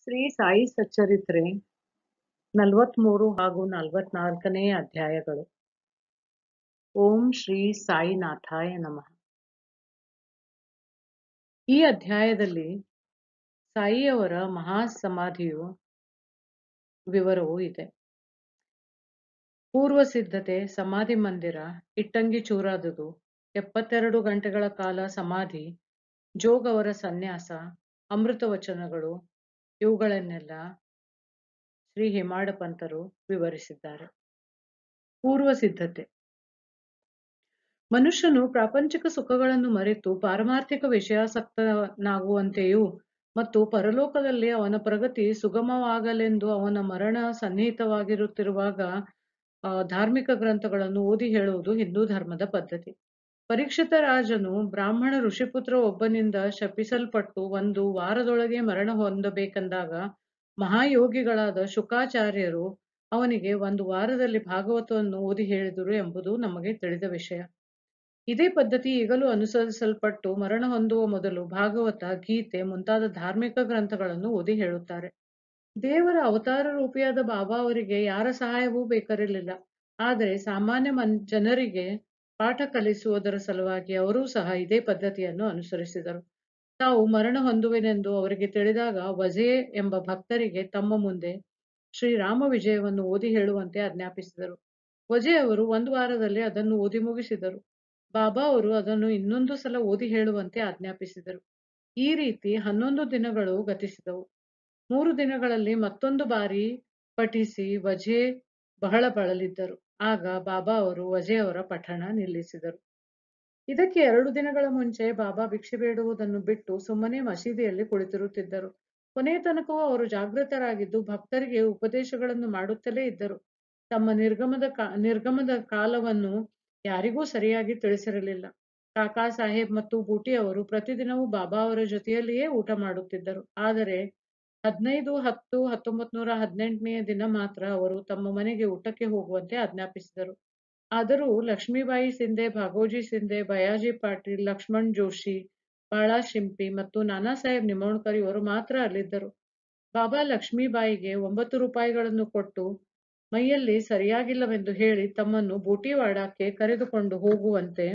ಶ್ರೀ ಸಾಯಿ ಸಚ್ಚರಿತ್ರೆ ನಲವತ್ಮೂರು ಹಾಗೂ ನಲವತ್ನಾಲ್ಕನೇ ಅಧ್ಯಾಯಗಳು ಓಂ ಶ್ರೀ ಸಾಯಿನಾಥಾಯ ನಮಃ ಈ ಅಧ್ಯಾಯದಲ್ಲಿ ಸಾಯಿಯವರ ಮಹಾಸಮಾಧಿಯು ವಿವರವೂ ಇದೆ ಪೂರ್ವ ಸಿದ್ಧತೆ ಸಮಾಧಿ ಮಂದಿರ ಇಟ್ಟಂಗಿ ಚೂರಾದುದು ಎಪ್ಪತ್ತೆರಡು ಗಂಟೆಗಳ ಕಾಲ ಸಮಾಧಿ ಜೋಗ್ ಅವರ ಸನ್ಯಾಸ ಅಮೃತ ವಚನಗಳು ಇವುಗಳನ್ನೆಲ್ಲ ಶ್ರೀ ಹೇಮಾಡ ಪಂತರು ವಿವರಿಸಿದ್ದಾರೆ ಪೂರ್ವ ಸಿದ್ಧತೆ ಮನುಷ್ಯನು ಪ್ರಾಪಂಚಿಕ ಸುಖಗಳನ್ನು ಮರೆತು ಪಾರಮಾರ್ಥಿಕ ವಿಷಯಾಸಕ್ತನಾಗುವಂತೆಯೂ ಮತ್ತು ಪರಲೋಕದಲ್ಲಿ ಅವನ ಪ್ರಗತಿ ಸುಗಮವಾಗಲೆಂದು ಅವನ ಮರಣ ಸನ್ನಿಹಿತವಾಗಿರುತ್ತಿರುವಾಗ ಆ, ಧಾರ್ಮಿಕ ಗ್ರಂಥಗಳನ್ನು ಓದಿ ಹೇಳುವುದು ಹಿಂದೂ ಧರ್ಮದ ಪದ್ಧತಿ ಪರೀಕ್ಷಿತ ರಾಜನು ಬ್ರಾಹ್ಮಣ ಋಷಿಪುತ್ರ ಒಬ್ಬನಿಂದ ಶಪಿಸಲ್ಪಟ್ಟು ಒಂದು ವಾರದೊಳಗೆ ಮರಣ ಹೊಂದಬೇಕೆಂದಾಗ ಮಹಾಯೋಗಿಗಳಾದ ಶುಕಾಚಾರ್ಯರು ಅವನಿಗೆ ಒಂದು ವಾರದಲ್ಲಿ ಭಾಗವತವನ್ನು ಓದಿ ಹೇಳಿದರು ಎಂಬುದು ನಮಗೆ ತಿಳಿದ ವಿಷಯ ಇದೇ ಪದ್ಧತಿ ಈಗಲೂ ಅನುಸರಿಸಲ್ಪಟ್ಟು ಮರಣ ಹೊಂದುವ ಮೊದಲು ಭಾಗವತ ಗೀತೆ ಮುಂತಾದ ಧಾರ್ಮಿಕ ಗ್ರಂಥಗಳನ್ನು ಓದಿ ಹೇಳುತ್ತಾರೆ ದೇವರ ಅವತಾರ ರೂಪಿಯಾದ ಬಾಬಾ ಅವರಿಗೆ ಯಾರ ಸಹಾಯವೂ ಬೇಕಾಗಿರಲಿಲ್ಲ ಆದರೆ ಸಾಮಾನ್ಯ ಮನ್ ಜನರಿಗೆ ಪಾಠ ಕಲಿಸುವುದರ ಸಲುವಾಗಿ ಅವರೂ ಸಹ ಇದೇ ಪದ್ಧತಿಯನ್ನು ಅನುಸರಿಸಿದರು ತಾವು ಮರಣ ಹೊಂದುವೆನೆಂದು ಅವರಿಗೆ ತಿಳಿದಾಗ ವಜೆ ಎಂಬ ಭಕ್ತರಿಗೆ ತಮ್ಮ ಮುಂದೆ ಶ್ರೀರಾಮ ವಿಜಯವನ್ನು ಓದಿ ಹೇಳುವಂತೆ ಆಜ್ಞಾಪಿಸಿದರು ವಜೆ ಅವರು ಒಂದು ವಾರದಲ್ಲಿ ಅದನ್ನು ಓದಿ ಮುಗಿಸಿದರು ಬಾಬಾ ಅವರು ಅದನ್ನು ಇನ್ನೊಂದು ಸಲ ಓದಿ ಹೇಳುವಂತೆ ಆಜ್ಞಾಪಿಸಿದರು ಈ ರೀತಿ ಹನ್ನೊಂದು ದಿನಗಳು ಗತಿಸಿದವು ಮೂರು ದಿನಗಳಲ್ಲಿ ಮತ್ತೊಂದು ಬಾರಿ ಪಠಿಸಿ ವಜೆ ಬಹಳ ಬಳಲಿದ್ದರು ಆಗ ಬಾಬಾ ಅವರು ವಜೆ ಅವರ ಪಠಣ ನಿಲ್ಲಿಸಿದರು ಇದಕ್ಕೆ ಎರಡು ದಿನಗಳ ಮುಂಚೆ ಬಾಬಾ ಭಿಕ್ಷೆ ಬೇಡುವುದನ್ನು ಬಿಟ್ಟು ಸುಮ್ಮನೆ ಮಸೀದಿಯಲ್ಲಿ ಕುಳಿತಿರುತ್ತಿದ್ದರು ಕೊನೆಯ ತನಕವೂ ಅವರು ಜಾಗೃತರಾಗಿದ್ದು ಭಕ್ತರಿಗೆ ಉಪದೇಶಗಳನ್ನು ಮಾಡುತ್ತಲೇ ಇದ್ದರು ತಮ್ಮ ನಿರ್ಗಮದ ಕಾ ನಿರ್ಗಮದ ಕಾಲವನ್ನು ಯಾರಿಗೂ ಸರಿಯಾಗಿ ತಿಳಿಸಿರಲಿಲ್ಲ ಕಾಕಾ ಸಾಹೇಬ್ ಮತ್ತು ಬೂಟಿ ಅವರು ಪ್ರತಿದಿನವೂ ಬಾಬಾ ಅವರ ಜೊತೆಯಲ್ಲಿಯೇ ಊಟ ಮಾಡುತ್ತಿದ್ದರು ಆದರೆ ಹದಿನೈದು ಹತ್ತು ಹತ್ತೊಂಬತ್ ನೂರ ಹದಿನೆಂಟನೆಯ ದಿನ ಮಾತ್ರ ಅವರು ತಮ್ಮ ಮನೆಗೆ ಊಟಕ್ಕೆ ಹೋಗುವಂತೆ ಆಜ್ಞಾಪಿಸಿದರು ಆದರೂ ಲಕ್ಷ್ಮೀಬಾಯಿ ಸಿಂಧೆ ಭಾಗೋಜಿ ಸಿಂಧೆ ಬಯಾಜಿ ಪಾಟೀಲ್ ಲಕ್ಷ್ಮಣ್ ಜೋಶಿ ಬಾಳಾ ಶಿಂಪಿ ಮತ್ತು ನಾನಾ ಸಾಹೇಬ್ ನಿಮೋಣ್ಕರ್ ಇವರು ಮಾತ್ರ ಅಲ್ಲಿದ್ದರು ಬಾಬಾ ಲಕ್ಷ್ಮೀಬಾಯಿಗೆ ಒಂಬತ್ತು ರೂಪಾಯಿಗಳನ್ನು ಕೊಟ್ಟು ಮೈಯಲ್ಲಿ ಸರಿಯಾಗಿಲ್ಲವೆಂದು ಹೇಳಿ ತಮ್ಮನ್ನು ಬೂಟಿವಾಡಕ್ಕೆ ಕರೆದುಕೊಂಡು ಹೋಗುವಂತೆ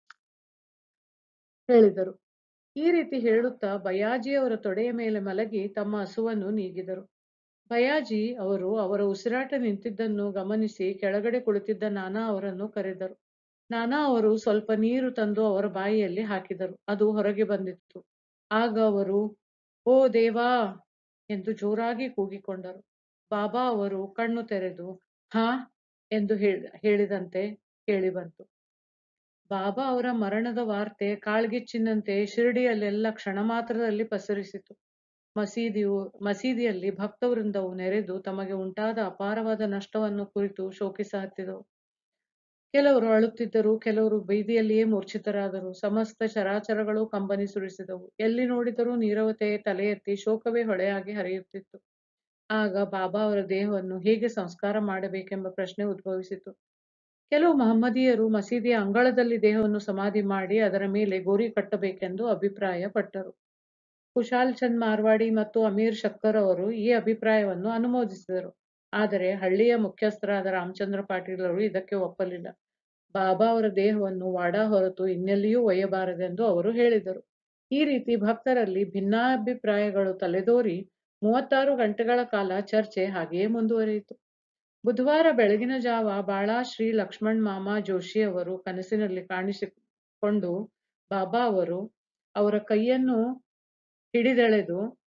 ಹೇಳಿದರು ಈ ರೀತಿ ಹೇಳುತ್ತಾ ಬಯಾಜಿ ಅವರ ತೊಡೆಯ ಮೇಲೆ ಮಲಗಿ ತಮ್ಮ ಹಸುವನ್ನು ನೀಗಿದರು ಬಯಾಜಿ ಅವರು ಅವರ ಉಸಿರಾಟ ನಿಂತಿದ್ದನ್ನು ಗಮನಿಸಿ ಕೆಳಗಡೆ ಕುಳಿತಿದ್ದ ನಾನಾ ಅವರನ್ನು ಕರೆದರು ನಾನಾ ಅವರು ಸ್ವಲ್ಪ ನೀರು ತಂದು ಅವರ ಬಾಯಿಯಲ್ಲಿ ಹಾಕಿದರು ಅದು ಹೊರಗೆ ಬಂದಿತ್ತು ಆಗ ಅವರು ಓ ದೇವಾ ಎಂದು ಜೋರಾಗಿ ಕೂಗಿಕೊಂಡರು ಬಾಬಾ ಅವರು ಕಣ್ಣು ತೆರೆದು ಹಾ ಎಂದು ಹೇಳ- ಹೇಳಿದಂತೆ ಕೇಳಿಬಂತು ಬಾಬಾ ಅವರ ಮರಣದ ವಾರ್ತೆ ಕಾಳ್ಗಿಚ್ಚಿನಂತೆ ಶಿರಡಿಯಲ್ಲೆಲ್ಲ ಕ್ಷಣ ಮಾತ್ರದಲ್ಲಿ ಪಸರಿಸಿತು ಮಸೀದಿಯು ಮಸೀದಿಯಲ್ಲಿ ಭಕ್ತವೃಂದವು ನೆರೆದು ತಮಗೆ ಉಂಟಾದ ಅಪಾರವಾದ ನಷ್ಟವನ್ನು ಕುರಿತು ಶೋಕಿಸಹತ್ತಿದವು ಕೆಲವರು ಅಳುತ್ತಿದ್ದರು ಕೆಲವರು ಬೀದಿಯಲ್ಲಿಯೇ ಮೂರ್ಛಿತರಾದರು ಸಮಸ್ತ ಚರಾಚರಗಳು ಕಂಬನಿ ಸುರಿಸಿದವು ಎಲ್ಲಿ ನೋಡಿದರೂ ನೀರವತೆಯೇ ತಲೆ ಎತ್ತಿ ಶೋಕವೇ ಹೊಳೆಯಾಗಿ ಹರಿಯುತ್ತಿತ್ತು ಆಗ ಬಾಬಾ ಅವರ ದೇಹವನ್ನು ಹೇಗೆ ಸಂಸ್ಕಾರ ಮಾಡಬೇಕೆಂಬ ಪ್ರಶ್ನೆ ಉದ್ಭವಿಸಿತು ಕೆಲವು ಮಹಮ್ಮದೀಯರು ಮಸೀದಿಯ ಅಂಗಳದಲ್ಲಿ ದೇಹವನ್ನು ಸಮಾಧಿ ಮಾಡಿ ಅದರ ಮೇಲೆ ಗೋರಿ ಕಟ್ಟಬೇಕೆಂದು ಅಭಿಪ್ರಾಯ ಪಟ್ಟರು ಕುಶಾಲ್ ಚಂದ್ ಮಾರ್ವಾಡಿ ಮತ್ತು ಅಮೀರ್ ಶಕ್ಕರ್ ಅವರು ಈ ಅಭಿಪ್ರಾಯವನ್ನು ಅನುಮೋದಿಸಿದರು ಆದರೆ ಹಳ್ಳಿಯ ಮುಖ್ಯಸ್ಥರಾದ ರಾಮಚಂದ್ರ ಪಾಟೀಲ್ ಅವರು ಇದಕ್ಕೆ ಒಪ್ಪಲಿಲ್ಲ ಬಾಬಾ ಅವರ ದೇಹವನ್ನು ವಾಡಾ ಹೊರತು ಇನ್ನೆಲ್ಲಿಯೂ ಒಯ್ಯಬಾರದೆಂದು ಅವರು ಹೇಳಿದರು ಈ ರೀತಿ ಭಕ್ತರಲ್ಲಿ ಭಿನ್ನಾಭಿಪ್ರಾಯಗಳು ತಲೆದೋರಿ ಮೂವತ್ತಾರು ಗಂಟೆಗಳ ಕಾಲ ಚರ್ಚೆ ಹಾಗೆಯೇ ಮುಂದುವರಿಯಿತು ಬುಧವಾರ ಬೆಳಗಿನ ಜಾವ ಬಾಳಾ ಶ್ರೀ ಲಕ್ಷ್ಮಣ್ ಮಾಮಾ ಜೋಶಿ ಅವರು ಕನಸಿನಲ್ಲಿ ಕಾಣಿಸಿಕೊಂಡು ಬಾಬಾ ಅವರು ಅವರ ಕೈಯನ್ನು ಹಿಡಿದೆಳೆದು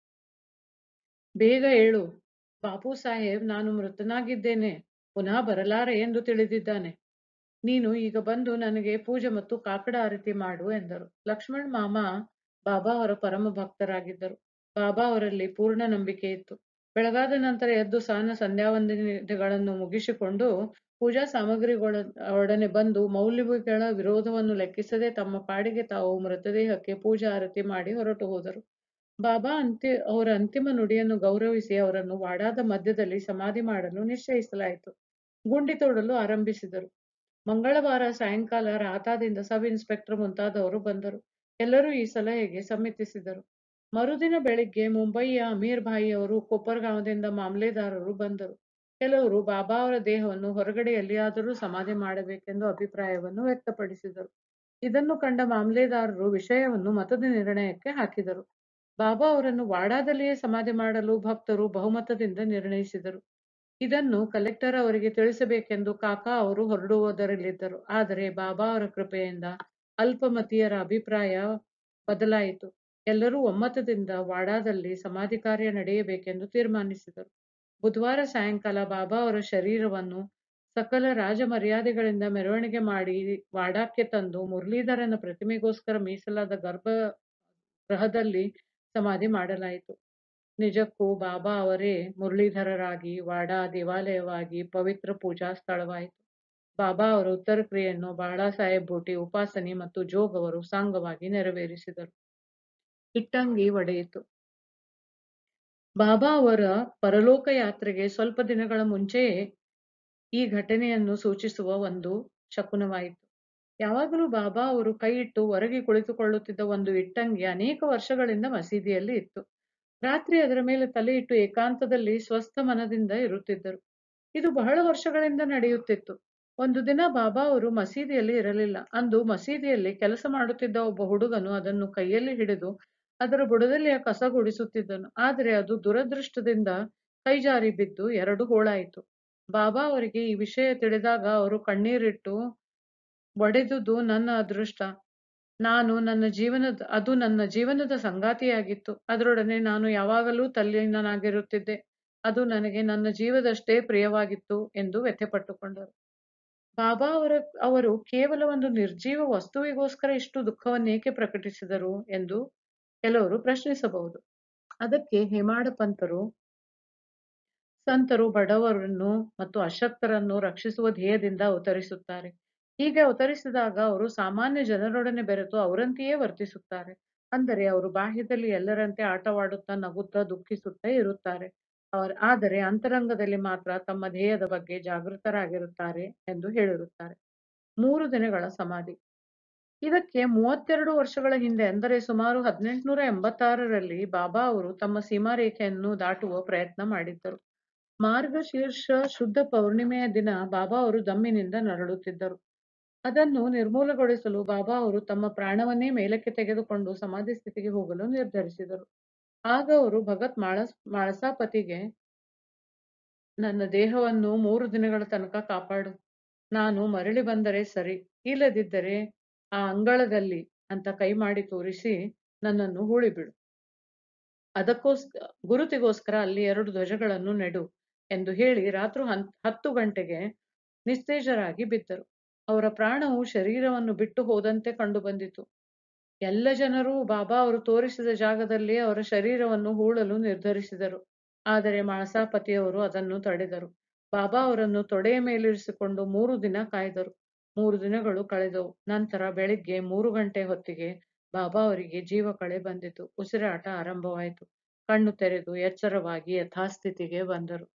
ಬೇಗ ಏಳು ಬಾಪು ಸಾಹೇಬ್ ನಾನು ಮೃತನಾಗಿದ್ದೇನೆ ಪುನಃ ಬರಲಾರೆ ಎಂದು ತಿಳಿದಿದ್ದಾನೆ ನೀನು ಈಗ ಬಂದು ನನಗೆ ಪೂಜೆ ಮತ್ತು ಕಾಕಡ ಆರತಿ ಮಾಡು ಎಂದರು ಲಕ್ಷ್ಮಣ್ ಮಾಮ ಬಾಬಾ ಅವರ ಪರಮ ಭಕ್ತರಾಗಿದ್ದರು ಬಾಬಾ ಅವರಲ್ಲಿ ಪೂರ್ಣ ನಂಬಿಕೆ ಇತ್ತು ಬೆಳಗಾದ ನಂತರ ಎದ್ದು ಸ್ನಾನ ಸಂಧ್ಯಾವಂದನೆಗಳನ್ನು ಮುಗಿಸಿಕೊಂಡು ಪೂಜಾ ಸಾಮಗ್ರಿಗಳ ಒಡನೆ ಬಂದು ಮೌಲ್ಯಗಳ ವಿರೋಧವನ್ನು ಲೆಕ್ಕಿಸದೆ ತಮ್ಮ ಪಾಡಿಗೆ ತಾವು ಮೃತದೇಹಕ್ಕೆ ಪೂಜಾ ಆರತಿ ಮಾಡಿ ಹೊರಟು ಹೋದರು ಬಾಬಾ ಅಂತಿ ಅವರ ಅಂತಿಮ ನುಡಿಯನ್ನು ಗೌರವಿಸಿ ಅವರನ್ನು ವಾಡಾದ ಮಧ್ಯದಲ್ಲಿ ಸಮಾಧಿ ಮಾಡಲು ನಿಶ್ಚಯಿಸಲಾಯಿತು ಗುಂಡಿ ತೋಡಲು ಆರಂಭಿಸಿದರು ಮಂಗಳವಾರ ಸಾಯಂಕಾಲ ರಾತಾದಿಂದ ಸಬ್ ಇನ್ಸ್ಪೆಕ್ಟರ್ ಮುಂತಾದವರು ಬಂದರು ಎಲ್ಲರೂ ಈ ಸಲಹೆಗೆ ಸಮ್ಮತಿಸಿದರು ಮರುದಿನ ಬೆಳಿಗ್ಗೆ ಮುಂಬಯಿಯ ಅಮೀರ್ ಭಾಯಿಯವರು ಕೊಪ್ಪರ್ಗಾಂವದಿಂದ ಮಾಮಲೆದಾರರು ಬಂದರು ಕೆಲವರು ಬಾಬಾ ಅವರ ದೇಹವನ್ನು ಹೊರಗಡೆ ಎಲ್ಲಿಯಾದರೂ ಸಮಾಧಿ ಮಾಡಬೇಕೆಂದು ಅಭಿಪ್ರಾಯವನ್ನು ವ್ಯಕ್ತಪಡಿಸಿದರು ಇದನ್ನು ಕಂಡ ಮಾಮಲೆದಾರರು ವಿಷಯವನ್ನು ಮತದ ನಿರ್ಣಯಕ್ಕೆ ಹಾಕಿದರು ಬಾಬಾ ಅವರನ್ನು ವಾಡಾದಲ್ಲಿಯೇ ಸಮಾಧಿ ಮಾಡಲು ಭಕ್ತರು ಬಹುಮತದಿಂದ ನಿರ್ಣಯಿಸಿದರು ಇದನ್ನು ಕಲೆಕ್ಟರ್ ಅವರಿಗೆ ತಿಳಿಸಬೇಕೆಂದು ಕಾಕಾ ಅವರು ಹೊರಡುವುದರಲ್ಲಿದ್ದರು ಆದರೆ ಬಾಬಾ ಅವರ ಕೃಪೆಯಿಂದ ಅಲ್ಪಮತೀಯರ ಅಭಿಪ್ರಾಯ ಬದಲಾಯಿತು ಎಲ್ಲರೂ ಒಮ್ಮತದಿಂದ ವಾಡಾದಲ್ಲಿ ಸಮಾಧಿ ಕಾರ್ಯ ನಡೆಯಬೇಕೆಂದು ತೀರ್ಮಾನಿಸಿದರು ಬುಧವಾರ ಸಾಯಂಕಾಲ ಬಾಬಾ ಅವರ ಶರೀರವನ್ನು ಸಕಲ ರಾಜ ಮರ್ಯಾದೆಗಳಿಂದ ಮೆರವಣಿಗೆ ಮಾಡಿ ವಾಡಾಕ್ಕೆ ತಂದು ಮುರಳೀಧರನ ಪ್ರತಿಮೆಗೋಸ್ಕರ ಮೀಸಲಾದ ಗರ್ಭ ಗೃಹದಲ್ಲಿ ಸಮಾಧಿ ಮಾಡಲಾಯಿತು ನಿಜಕ್ಕೂ ಬಾಬಾ ಅವರೇ ಮುರಳೀಧರರಾಗಿ ವಾಡಾ ದೇವಾಲಯವಾಗಿ ಪವಿತ್ರ ಪೂಜಾ ಸ್ಥಳವಾಯಿತು ಬಾಬಾ ಅವರ ಉತ್ತರ ಕ್ರಿಯೆಯನ್ನು ಬಾಳಾ ಸಾಹೇಬ್ ಬೂಟಿ ಉಪಾಸನೆ ಮತ್ತು ಜೋಗ್ ಅವರು ಸಾಂಗವಾಗಿ ನೆರವೇರಿಸಿದರು ಇಟ್ಟಂಗಿ ಒಡೆಯಿತು ಬಾಬಾ ಅವರ ಪರಲೋಕ ಯಾತ್ರೆಗೆ ಸ್ವಲ್ಪ ದಿನಗಳ ಮುಂಚೆಯೇ ಈ ಘಟನೆಯನ್ನು ಸೂಚಿಸುವ ಒಂದು ಶಕುನವಾಯಿತು ಯಾವಾಗಲೂ ಬಾಬಾ ಅವರು ಕೈ ಇಟ್ಟು ಹೊರಗೆ ಕುಳಿತುಕೊಳ್ಳುತ್ತಿದ್ದ ಒಂದು ಇಟ್ಟಂಗಿ ಅನೇಕ ವರ್ಷಗಳಿಂದ ಮಸೀದಿಯಲ್ಲಿ ಇತ್ತು ರಾತ್ರಿ ಅದರ ಮೇಲೆ ತಲೆ ಇಟ್ಟು ಏಕಾಂತದಲ್ಲಿ ಸ್ವಸ್ಥ ಮನದಿಂದ ಇರುತ್ತಿದ್ದರು ಇದು ಬಹಳ ವರ್ಷಗಳಿಂದ ನಡೆಯುತ್ತಿತ್ತು ಒಂದು ದಿನ ಬಾಬಾ ಅವರು ಮಸೀದಿಯಲ್ಲಿ ಇರಲಿಲ್ಲ ಅಂದು ಮಸೀದಿಯಲ್ಲಿ ಕೆಲಸ ಮಾಡುತ್ತಿದ್ದ ಒಬ್ಬ ಹುಡುಗನು ಅದನ್ನು ಕೈಯಲ್ಲಿ ಹಿಡಿದು ಅದರ ಬುಡದಲ್ಲಿ ಕಸ ಗುಡಿಸುತ್ತಿದ್ದನು ಆದರೆ ಅದು ದುರದೃಷ್ಟದಿಂದ ಕೈಜಾರಿ ಬಿದ್ದು ಎರಡು ಹೋಳಾಯಿತು ಬಾಬಾ ಅವರಿಗೆ ಈ ವಿಷಯ ತಿಳಿದಾಗ ಅವರು ಕಣ್ಣೀರಿಟ್ಟು ಒಡೆದುದು ನನ್ನ ಅದೃಷ್ಟ ನಾನು ನನ್ನ ಜೀವನದ ಅದು ನನ್ನ ಜೀವನದ ಸಂಗಾತಿಯಾಗಿತ್ತು ಅದರೊಡನೆ ನಾನು ಯಾವಾಗಲೂ ತಲ್ಲೀನನಾಗಿರುತ್ತಿದ್ದೆ ಅದು ನನಗೆ ನನ್ನ ಜೀವದಷ್ಟೇ ಪ್ರಿಯವಾಗಿತ್ತು ಎಂದು ವ್ಯಥೆಪಟ್ಟುಕೊಂಡರು ಬಾಬಾ ಅವರ ಅವರು ಕೇವಲ ಒಂದು ನಿರ್ಜೀವ ವಸ್ತುವಿಗೋಸ್ಕರ ಇಷ್ಟು ದುಃಖವನ್ನೇಕೆ ಪ್ರಕಟಿಸಿದರು ಎಂದು ಕೆಲವರು ಪ್ರಶ್ನಿಸಬಹುದು ಅದಕ್ಕೆ ಹೇಮಾಡ ಪಂತರು ಸಂತರು ಬಡವರನ್ನು ಮತ್ತು ಅಶಕ್ತರನ್ನು ರಕ್ಷಿಸುವ ಧ್ಯೇಯದಿಂದ ಅವತರಿಸುತ್ತಾರೆ ಹೀಗೆ ಅವತರಿಸಿದಾಗ ಅವರು ಸಾಮಾನ್ಯ ಜನರೊಡನೆ ಬೆರೆತು ಅವರಂತೆಯೇ ವರ್ತಿಸುತ್ತಾರೆ ಅಂದರೆ ಅವರು ಬಾಹ್ಯದಲ್ಲಿ ಎಲ್ಲರಂತೆ ಆಟವಾಡುತ್ತಾ ನಗುತ್ತಾ ದುಃಖಿಸುತ್ತಾ ಇರುತ್ತಾರೆ ಅವರ ಆದರೆ ಅಂತರಂಗದಲ್ಲಿ ಮಾತ್ರ ತಮ್ಮ ಧ್ಯೇಯದ ಬಗ್ಗೆ ಜಾಗೃತರಾಗಿರುತ್ತಾರೆ ಎಂದು ಹೇಳಿರುತ್ತಾರೆ ಮೂರು ದಿನಗಳ ಸಮಾಧಿ ಇದಕ್ಕೆ ಮೂವತ್ತೆರಡು ವರ್ಷಗಳ ಹಿಂದೆ ಅಂದರೆ ಸುಮಾರು ಹದಿನೆಂಟುನೂರ ಎಂಬತ್ತಾರರಲ್ಲಿ ಬಾಬಾ ಅವರು ತಮ್ಮ ಸೀಮಾರೇಖೆಯನ್ನು ದಾಟುವ ಪ್ರಯತ್ನ ಮಾಡಿದ್ದರು ಮಾರ್ಗಶೀರ್ಷ ಶುದ್ಧ ಪೌರ್ಣಿಮೆಯ ದಿನ ಬಾಬಾ ಅವರು ದಮ್ಮಿನಿಂದ ನರಳುತ್ತಿದ್ದರು ಅದನ್ನು ನಿರ್ಮೂಲಗೊಳಿಸಲು ಬಾಬಾ ಅವರು ತಮ್ಮ ಪ್ರಾಣವನ್ನೇ ಮೇಲಕ್ಕೆ ತೆಗೆದುಕೊಂಡು ಸಮಾಧಿ ಸ್ಥಿತಿಗೆ ಹೋಗಲು ನಿರ್ಧರಿಸಿದರು ಆಗ ಅವರು ಭಗತ್ ಮಾಳಸ್ ಮಾಳಸಾಪತಿಗೆ ನನ್ನ ದೇಹವನ್ನು ಮೂರು ದಿನಗಳ ತನಕ ಕಾಪಾಡು ನಾನು ಮರಳಿ ಬಂದರೆ ಸರಿ ಇಲ್ಲದಿದ್ದರೆ ಆ ಅಂಗಳದಲ್ಲಿ ಅಂತ ಕೈ ಮಾಡಿ ತೋರಿಸಿ ನನ್ನನ್ನು ಹೂಳಿಬಿಡು ಅದಕ್ಕೋಸ್ಕರ ಗುರುತಿಗೋಸ್ಕರ ಅಲ್ಲಿ ಎರಡು ಧ್ವಜಗಳನ್ನು ನೆಡು ಎಂದು ಹೇಳಿ ರಾತ್ರಿ ಹನ್ ಹತ್ತು ಗಂಟೆಗೆ ನಿಸ್ತೇಜರಾಗಿ ಬಿದ್ದರು ಅವರ ಪ್ರಾಣವು ಶರೀರವನ್ನು ಬಿಟ್ಟು ಹೋದಂತೆ ಕಂಡುಬಂದಿತು ಎಲ್ಲ ಜನರು ಬಾಬಾ ಅವರು ತೋರಿಸಿದ ಜಾಗದಲ್ಲಿ ಅವರ ಶರೀರವನ್ನು ಹೂಳಲು ನಿರ್ಧರಿಸಿದರು ಆದರೆ ಮಾಳಸಾಪತಿಯವರು ಅದನ್ನು ತಡೆದರು ಬಾಬಾ ಅವರನ್ನು ತೊಡೆಯ ಮೇಲಿರಿಸಿಕೊಂಡು ಮೂರು ದಿನ ಕಾಯ್ದರು ಮೂರು ದಿನಗಳು ಕಳೆದವು ನಂತರ ಬೆಳಿಗ್ಗೆ ಮೂರು ಗಂಟೆ ಹೊತ್ತಿಗೆ ಬಾಬಾ ಅವರಿಗೆ ಜೀವ ಕಳೆ ಬಂದಿತು ಉಸಿರಾಟ ಆರಂಭವಾಯಿತು ಕಣ್ಣು ತೆರೆದು ಎಚ್ಚರವಾಗಿ ಯಥಾಸ್ಥಿತಿಗೆ ಬಂದರು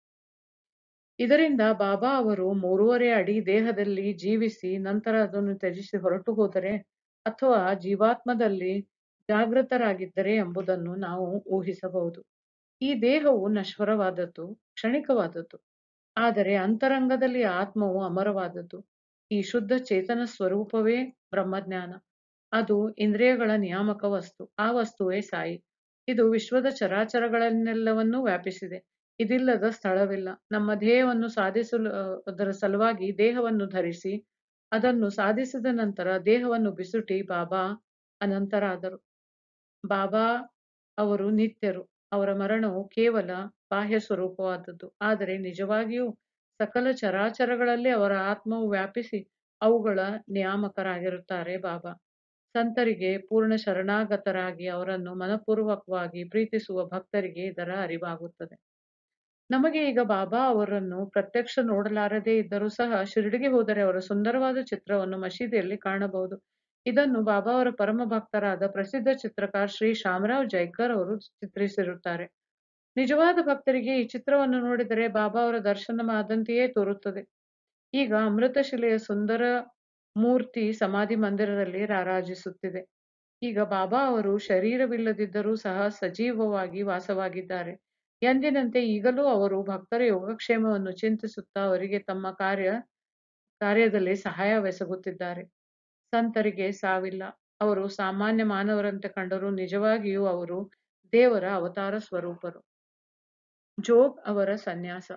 ಇದರಿಂದ ಬಾಬಾ ಅವರು ಮೂರುವರೆ ಅಡಿ ದೇಹದಲ್ಲಿ ಜೀವಿಸಿ ನಂತರ ಅದನ್ನು ತ್ಯಜಿಸಿ ಹೊರಟು ಹೋದರೆ ಅಥವಾ ಜೀವಾತ್ಮದಲ್ಲಿ ಜಾಗೃತರಾಗಿದ್ದರೆ ಎಂಬುದನ್ನು ನಾವು ಊಹಿಸಬಹುದು ಈ ದೇಹವು ನಶ್ವರವಾದದ್ದು ಕ್ಷಣಿಕವಾದದ್ದು ಆದರೆ ಅಂತರಂಗದಲ್ಲಿ ಆತ್ಮವು ಅಮರವಾದದ್ದು ಈ ಶುದ್ಧ ಚೇತನ ಸ್ವರೂಪವೇ ಬ್ರಹ್ಮಜ್ಞಾನ ಅದು ಇಂದ್ರಿಯಗಳ ನಿಯಾಮಕ ವಸ್ತು ಆ ವಸ್ತುವೇ ಸಾಯಿ ಇದು ವಿಶ್ವದ ಚರಾಚರಗಳನ್ನೆಲ್ಲವನ್ನೂ ವ್ಯಾಪಿಸಿದೆ ಇದಿಲ್ಲದ ಸ್ಥಳವಿಲ್ಲ ನಮ್ಮ ಧ್ಯೇಯವನ್ನು ಸಾಧಿಸಲು ಅದರ ಸಲುವಾಗಿ ದೇಹವನ್ನು ಧರಿಸಿ ಅದನ್ನು ಸಾಧಿಸಿದ ನಂತರ ದೇಹವನ್ನು ಬಿಸುಟಿ ಬಾಬಾ ಅನಂತರಾದರು ಬಾಬಾ ಅವರು ನಿತ್ಯರು ಅವರ ಮರಣವು ಕೇವಲ ಬಾಹ್ಯ ಸ್ವರೂಪವಾದದ್ದು ಆದರೆ ನಿಜವಾಗಿಯೂ ಸಕಲ ಚರಾಚರಗಳಲ್ಲಿ ಅವರ ಆತ್ಮವು ವ್ಯಾಪಿಸಿ ಅವುಗಳ ನಿಯಾಮಕರಾಗಿರುತ್ತಾರೆ ಬಾಬಾ ಸಂತರಿಗೆ ಪೂರ್ಣ ಶರಣಾಗತರಾಗಿ ಅವರನ್ನು ಮನಪೂರ್ವಕವಾಗಿ ಪ್ರೀತಿಸುವ ಭಕ್ತರಿಗೆ ಇದರ ಅರಿವಾಗುತ್ತದೆ ನಮಗೆ ಈಗ ಬಾಬಾ ಅವರನ್ನು ಪ್ರತ್ಯಕ್ಷ ನೋಡಲಾರದೇ ಇದ್ದರೂ ಸಹ ಶಿರಡಿಗೆ ಹೋದರೆ ಅವರ ಸುಂದರವಾದ ಚಿತ್ರವನ್ನು ಮಸೀದಿಯಲ್ಲಿ ಕಾಣಬಹುದು ಇದನ್ನು ಬಾಬಾ ಅವರ ಪರಮ ಭಕ್ತರಾದ ಪ್ರಸಿದ್ಧ ಚಿತ್ರಕಾರ ಶ್ರೀ ಶಾಮರಾವ್ ಜೈಕರ್ ಅವರು ಚಿತ್ರಿಸಿರುತ್ತಾರೆ ನಿಜವಾದ ಭಕ್ತರಿಗೆ ಈ ಚಿತ್ರವನ್ನು ನೋಡಿದರೆ ಬಾಬಾ ಅವರ ದರ್ಶನವಾದಂತೆಯೇ ತೋರುತ್ತದೆ ಈಗ ಅಮೃತಶಿಲೆಯ ಸುಂದರ ಮೂರ್ತಿ ಸಮಾಧಿ ಮಂದಿರದಲ್ಲಿ ರಾರಾಜಿಸುತ್ತಿದೆ ಈಗ ಬಾಬಾ ಅವರು ಶರೀರವಿಲ್ಲದಿದ್ದರೂ ಸಹ ಸಜೀವವಾಗಿ ವಾಸವಾಗಿದ್ದಾರೆ ಎಂದಿನಂತೆ ಈಗಲೂ ಅವರು ಭಕ್ತರ ಯೋಗಕ್ಷೇಮವನ್ನು ಚಿಂತಿಸುತ್ತಾ ಅವರಿಗೆ ತಮ್ಮ ಕಾರ್ಯ ಕಾರ್ಯದಲ್ಲಿ ಸಹಾಯವೆಸಗುತ್ತಿದ್ದಾರೆ ಸಂತರಿಗೆ ಸಾವಿಲ್ಲ ಅವರು ಸಾಮಾನ್ಯ ಮಾನವರಂತೆ ಕಂಡರೂ ನಿಜವಾಗಿಯೂ ಅವರು ದೇವರ ಅವತಾರ ಸ್ವರೂಪರು ಜೋಗ್ ಅವರ ಸನ್ಯಾಸ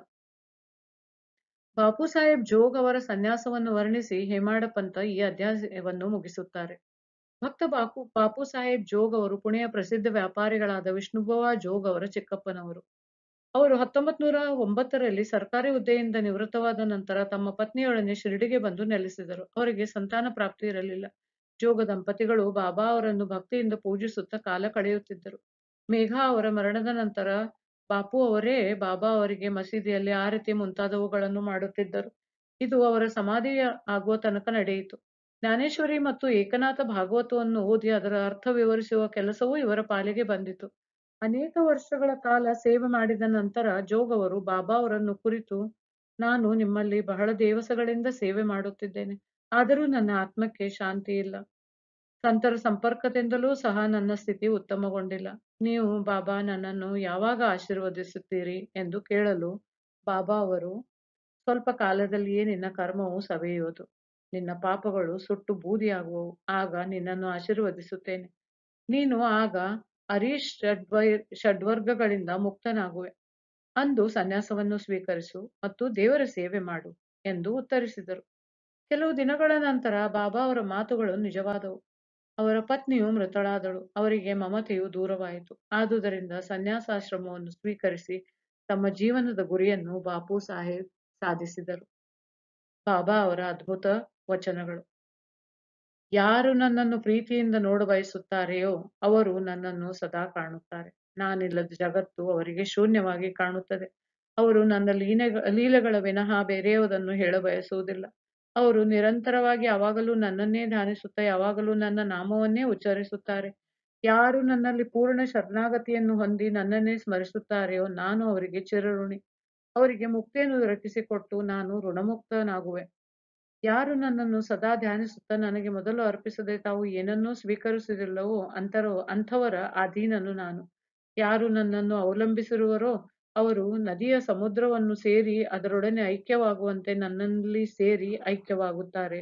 ಬಾಪು ಸಾಹೇಬ್ ಜೋಗ್ ಅವರ ಸನ್ಯಾಸವನ್ನು ವರ್ಣಿಸಿ ಹೇಮಾಡ ಪಂತ ಈ ಅಧ್ಯಾಯವನ್ನು ಮುಗಿಸುತ್ತಾರೆ ಭಕ್ತ ಬಾಪು ಬಾಪು ಸಾಹೇಬ್ ಜೋಗ್ ಅವರು ಪುಣೆಯ ಪ್ರಸಿದ್ಧ ವ್ಯಾಪಾರಿಗಳಾದ ವಿಷ್ಣುಬವ ಜೋಗ್ ಅವರ ಚಿಕ್ಕಪ್ಪನವರು ಅವರು ಹತ್ತೊಂಬತ್ ನೂರ ಒಂಬತ್ತರಲ್ಲಿ ಸರ್ಕಾರಿ ಹುದ್ದೆಯಿಂದ ನಿವೃತ್ತವಾದ ನಂತರ ತಮ್ಮ ಪತ್ನಿಯೊಡನೆ ಶಿರಡಿಗೆ ಬಂದು ನೆಲೆಸಿದರು ಅವರಿಗೆ ಸಂತಾನ ಪ್ರಾಪ್ತಿ ಇರಲಿಲ್ಲ ಜೋಗ ದಂಪತಿಗಳು ಬಾಬಾ ಅವರನ್ನು ಭಕ್ತಿಯಿಂದ ಪೂಜಿಸುತ್ತಾ ಕಾಲ ಕಳೆಯುತ್ತಿದ್ದರು ಮೇಘಾ ಅವರ ಮರಣದ ನಂತರ ಬಾಪು ಅವರೇ ಬಾಬಾ ಅವರಿಗೆ ಮಸೀದಿಯಲ್ಲಿ ಆರತಿ ಮುಂತಾದವುಗಳನ್ನು ಮಾಡುತ್ತಿದ್ದರು ಇದು ಅವರ ಸಮಾಧಿ ಆಗುವ ತನಕ ನಡೆಯಿತು ಜ್ಞಾನೇಶ್ವರಿ ಮತ್ತು ಏಕನಾಥ ಭಾಗವತವನ್ನು ಓದಿ ಅದರ ಅರ್ಥ ವಿವರಿಸುವ ಕೆಲಸವೂ ಇವರ ಪಾಲಿಗೆ ಬಂದಿತು ಅನೇಕ ವರ್ಷಗಳ ಕಾಲ ಸೇವೆ ಮಾಡಿದ ನಂತರ ಜೋಗ್ ಅವರು ಬಾಬಾ ಅವರನ್ನು ಕುರಿತು ನಾನು ನಿಮ್ಮಲ್ಲಿ ಬಹಳ ದಿವಸಗಳಿಂದ ಸೇವೆ ಮಾಡುತ್ತಿದ್ದೇನೆ ಆದರೂ ನನ್ನ ಆತ್ಮಕ್ಕೆ ಶಾಂತಿ ಇಲ್ಲ ಸಂತರ ಸಂಪರ್ಕದಿಂದಲೂ ಸಹ ನನ್ನ ಸ್ಥಿತಿ ಉತ್ತಮಗೊಂಡಿಲ್ಲ ನೀವು ಬಾಬಾ ನನ್ನನ್ನು ಯಾವಾಗ ಆಶೀರ್ವದಿಸುತ್ತೀರಿ ಎಂದು ಕೇಳಲು ಬಾಬಾ ಅವರು ಸ್ವಲ್ಪ ಕಾಲದಲ್ಲಿಯೇ ನಿನ್ನ ಕರ್ಮವು ಸವೆಯುವುದು ನಿನ್ನ ಪಾಪಗಳು ಸುಟ್ಟು ಬೂದಿಯಾಗುವವು ಆಗ ನಿನ್ನನ್ನು ಆಶೀರ್ವದಿಸುತ್ತೇನೆ ನೀನು ಆಗ ಅರೀಶ್ ಷಡ್ವೈ ಷಡ್ವರ್ಗಗಳಿಂದ ಮುಕ್ತನಾಗುವೆ ಅಂದು ಸನ್ಯಾಸವನ್ನು ಸ್ವೀಕರಿಸು ಮತ್ತು ದೇವರ ಸೇವೆ ಮಾಡು ಎಂದು ಉತ್ತರಿಸಿದರು ಕೆಲವು ದಿನಗಳ ನಂತರ ಬಾಬಾ ಅವರ ಮಾತುಗಳು ನಿಜವಾದವು ಅವರ ಪತ್ನಿಯು ಮೃತಳಾದಳು ಅವರಿಗೆ ಮಮತೆಯು ದೂರವಾಯಿತು ಆದುದರಿಂದ ಸನ್ಯಾಸಾಶ್ರಮವನ್ನು ಸ್ವೀಕರಿಸಿ ತಮ್ಮ ಜೀವನದ ಗುರಿಯನ್ನು ಬಾಪು ಸಾಹೇಬ್ ಸಾಧಿಸಿದರು ಬಾಬಾ ಅವರ ಅದ್ಭುತ ವಚನಗಳು ಯಾರು ನನ್ನನ್ನು ಪ್ರೀತಿಯಿಂದ ನೋಡ ಬಯಸುತ್ತಾರೆಯೋ ಅವರು ನನ್ನನ್ನು ಸದಾ ಕಾಣುತ್ತಾರೆ ನಾನಿಲ್ಲದ ಜಗತ್ತು ಅವರಿಗೆ ಶೂನ್ಯವಾಗಿ ಕಾಣುತ್ತದೆ ಅವರು ನನ್ನ ಲೀನೆ ಲೀಲೆಗಳ ವಿನಃ ಬೇರೆಯುವುದನ್ನು ಹೇಳ ಬಯಸುವುದಿಲ್ಲ ಅವರು ನಿರಂತರವಾಗಿ ಯಾವಾಗಲೂ ನನ್ನನ್ನೇ ಧ್ಯಾನಿಸುತ್ತಾ ಯಾವಾಗಲೂ ನನ್ನ ನಾಮವನ್ನೇ ಉಚ್ಚರಿಸುತ್ತಾರೆ ಯಾರು ನನ್ನಲ್ಲಿ ಪೂರ್ಣ ಶರಣಾಗತಿಯನ್ನು ಹೊಂದಿ ನನ್ನನ್ನೇ ಸ್ಮರಿಸುತ್ತಾರೆಯೋ ನಾನು ಅವರಿಗೆ ಚಿರಋಣಿ ಅವರಿಗೆ ಮುಕ್ತಿಯನ್ನು ದೊರಕಿಸಿಕೊಟ್ಟು ನಾನು ಋಣಮುಕ್ತನಾಗುವೆ ಯಾರು ನನ್ನನ್ನು ಸದಾ ಧ್ಯಾನಿಸುತ್ತಾ ನನಗೆ ಮೊದಲು ಅರ್ಪಿಸದೆ ತಾವು ಏನನ್ನೂ ಸ್ವೀಕರಿಸುವುದಿಲ್ಲವೋ ಅಂತರೋ ಅಂಥವರ ಅಧೀನನು ನಾನು ಯಾರು ನನ್ನನ್ನು ಅವಲಂಬಿಸಿರುವರೋ ಅವರು ನದಿಯ ಸಮುದ್ರವನ್ನು ಸೇರಿ ಅದರೊಡನೆ ಐಕ್ಯವಾಗುವಂತೆ ನನ್ನಲ್ಲಿ ಸೇರಿ ಐಕ್ಯವಾಗುತ್ತಾರೆ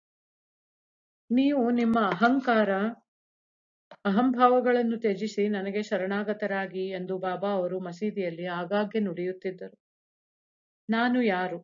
ನೀವು ನಿಮ್ಮ ಅಹಂಕಾರ ಅಹಂಭಾವಗಳನ್ನು ತ್ಯಜಿಸಿ ನನಗೆ ಶರಣಾಗತರಾಗಿ ಎಂದು ಬಾಬಾ ಅವರು ಮಸೀದಿಯಲ್ಲಿ ಆಗಾಗ್ಗೆ ನುಡಿಯುತ್ತಿದ್ದರು ನಾನು ಯಾರು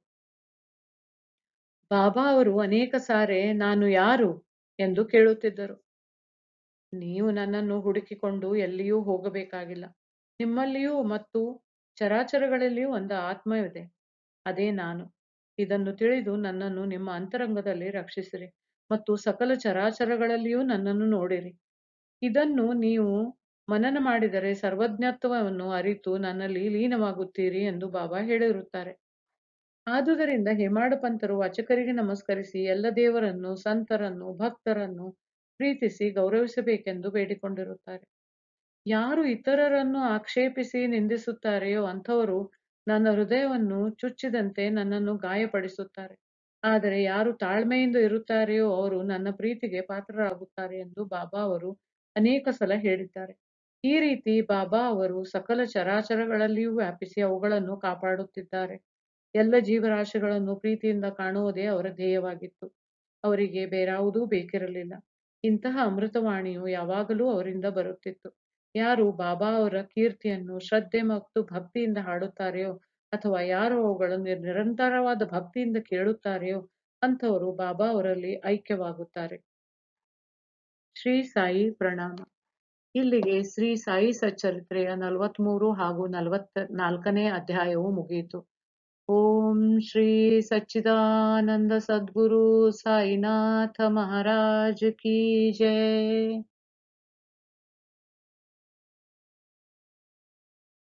ಬಾಬಾ ಅವರು ಅನೇಕ ಸಾರೆ ನಾನು ಯಾರು ಎಂದು ಕೇಳುತ್ತಿದ್ದರು ನೀವು ನನ್ನನ್ನು ಹುಡುಕಿಕೊಂಡು ಎಲ್ಲಿಯೂ ಹೋಗಬೇಕಾಗಿಲ್ಲ ನಿಮ್ಮಲ್ಲಿಯೂ ಮತ್ತು ಚರಾಚರಗಳಲ್ಲಿಯೂ ಒಂದು ಆತ್ಮವಿದೆ ಅದೇ ನಾನು ಇದನ್ನು ತಿಳಿದು ನನ್ನನ್ನು ನಿಮ್ಮ ಅಂತರಂಗದಲ್ಲಿ ರಕ್ಷಿಸಿರಿ ಮತ್ತು ಸಕಲ ಚರಾಚರಗಳಲ್ಲಿಯೂ ನನ್ನನ್ನು ನೋಡಿರಿ ಇದನ್ನು ನೀವು ಮನನ ಮಾಡಿದರೆ ಸರ್ವಜ್ಞತ್ವವನ್ನು ಅರಿತು ನನ್ನಲ್ಲಿ ಲೀನವಾಗುತ್ತೀರಿ ಎಂದು ಬಾಬಾ ಹೇಳಿರುತ್ತಾರೆ ಆದುದರಿಂದ ಹೇಮಾಡ ಪಂತರು ವಾಚಕರಿಗೆ ನಮಸ್ಕರಿಸಿ ಎಲ್ಲ ದೇವರನ್ನು ಸಂತರನ್ನು ಭಕ್ತರನ್ನು ಪ್ರೀತಿಸಿ ಗೌರವಿಸಬೇಕೆಂದು ಬೇಡಿಕೊಂಡಿರುತ್ತಾರೆ ಯಾರು ಇತರರನ್ನು ಆಕ್ಷೇಪಿಸಿ ನಿಂದಿಸುತ್ತಾರೆಯೋ ಅಂಥವರು ನನ್ನ ಹೃದಯವನ್ನು ಚುಚ್ಚಿದಂತೆ ನನ್ನನ್ನು ಗಾಯಪಡಿಸುತ್ತಾರೆ ಆದರೆ ಯಾರು ತಾಳ್ಮೆಯಿಂದ ಇರುತ್ತಾರೆಯೋ ಅವರು ನನ್ನ ಪ್ರೀತಿಗೆ ಪಾತ್ರರಾಗುತ್ತಾರೆ ಎಂದು ಬಾಬಾ ಅವರು ಅನೇಕ ಸಲ ಹೇಳಿದ್ದಾರೆ ಈ ರೀತಿ ಬಾಬಾ ಅವರು ಸಕಲ ಚರಾಚರಗಳಲ್ಲಿಯೂ ವ್ಯಾಪಿಸಿ ಅವುಗಳನ್ನು ಕಾಪಾಡುತ್ತಿದ್ದಾರೆ ಎಲ್ಲ ಜೀವರಾಶಿಗಳನ್ನು ಪ್ರೀತಿಯಿಂದ ಕಾಣುವುದೇ ಅವರ ಧ್ಯೇಯವಾಗಿತ್ತು ಅವರಿಗೆ ಬೇರಾವುದೂ ಬೇಕಿರಲಿಲ್ಲ ಇಂತಹ ಅಮೃತವಾಣಿಯು ಯಾವಾಗಲೂ ಅವರಿಂದ ಬರುತ್ತಿತ್ತು ಯಾರು ಬಾಬಾ ಅವರ ಕೀರ್ತಿಯನ್ನು ಶ್ರದ್ಧೆ ಮತ್ತು ಭಕ್ತಿಯಿಂದ ಹಾಡುತ್ತಾರೆಯೋ ಅಥವಾ ಯಾರು ಅವುಗಳನ್ನು ನಿರಂತರವಾದ ಭಕ್ತಿಯಿಂದ ಕೇಳುತ್ತಾರೆಯೋ ಅಂಥವರು ಬಾಬಾ ಅವರಲ್ಲಿ ಐಕ್ಯವಾಗುತ್ತಾರೆ ಶ್ರೀ ಸಾಯಿ ಪ್ರಣಾಮ ಇಲ್ಲಿಗೆ ಶ್ರೀ ಸಾಯಿ ಸಚ್ಚರಿತ್ರೆಯ ನಲವತ್ಮೂರು ಹಾಗೂ ನಲವತ್ತ ನಾಲ್ಕನೇ ಅಧ್ಯಾಯವು ಮುಗಿಯಿತು ಓಂ ಶ್ರೀ ಸಚ್ಚಿದಾನಂದ ಸದ್ಗುರು ಸಾಯಿನಾಥ ಮಹಾರಾಜ್ ಕಿ ಜಯ